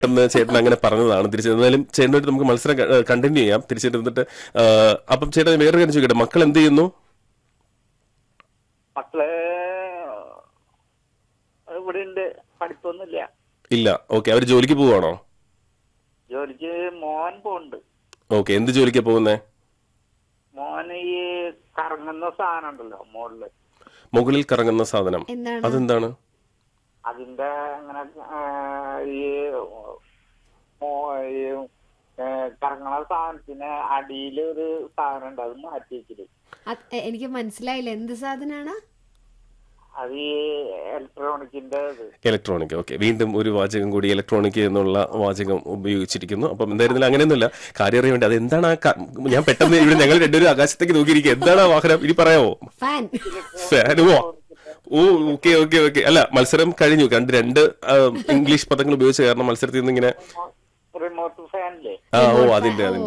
എന്ന് ചേട്ടൻ അങ്ങനെ പറഞ്ഞതാണ് തിരിച്ചു എന്നാലും ചേട്ടനായിട്ട് നമുക്ക് മത്സരം കണ്ടിന്യൂ ചെയ്യാം തിരിച്ചിരുന്നിട്ട് അപ്പം ചേട്ടൻ വേറെ കാര്യം ചോദിക്കട്ടെ മക്കൾ എന്ത് ചെയ്യുന്നു മക്കള് ഇവിടെ ഉണ്ട് പഠിപ്പൊന്നുമില്ല ഇല്ല ഓക്കെ അവർ ജോലിക്ക് പോവാണോ ജോലിക്ക് മോൻ പോണ്ട് ഓക്കെ എന്ത് ജോലിക്കാ പോകുന്നേ മോൻ ഈ കറങ്ങുന്ന സാധനം ഉണ്ടല്ലോ മോളില് മുകളിൽ കറങ്ങുന്ന സാധനം എന്താണ് അതെന്താണ് അതിന്റെ അങ്ങനെ ആ, ഈ മോ- ഈ ഏ, കറങ്ങണ സാധനത്തിന് അടിയിൽ ഒരു സാധനം ഉണ്ട് അത് മാറ്റി വെച്ചിട്ട് അത് എ- എനിക്ക് മനസ്സിലായില്ല എന്ത് സാധനാണ് അത് ഈ ഇലക്ട്രോണിക്കിന്റെ ഇത് ഇലക്ട്രോണിക് ഓക്കെ വീണ്ടും ഒരു വാചകം കൂടി ഇലക്ട്രോണിക് എന്നുള്ള വാചകം ഉപയോഗിച്ചിരിക്കുന്നു അപ്പം എന്തായിരുന്നില്ല അങ്ങനെയൊന്നുമില്ല കാര്യം അറിയാൻ വേണ്ടി അതെന്താണ് ആ ക- ഞാൻ പെട്ടെന്ന് ഇവിടെ ഞങ്ങൾ രണ്ടുപേരും ആകാശത്തേക്ക് നോക്കിയിരിക്കുക എന്താണ് ആ വാഹനം ഇനി പറയാമോ ഫാൻ ഫാനുമോ ഓ ഓക്കെ ഓക്കെ ഓക്കെ അല്ല മത്സരം കഴിഞ്ഞു കണ്ട് രണ്ട് ആ, ഇംഗ്ലീഷ് പദങ്ങൾ ഉപയോഗിച്ച കാരണം മത്സരത്തിൽ നിന്ന് ഇങ്ങനെ റിമോട്ട് ഫാനില്ലേ ആ ഓ അതിന്റെ അതിന്റെ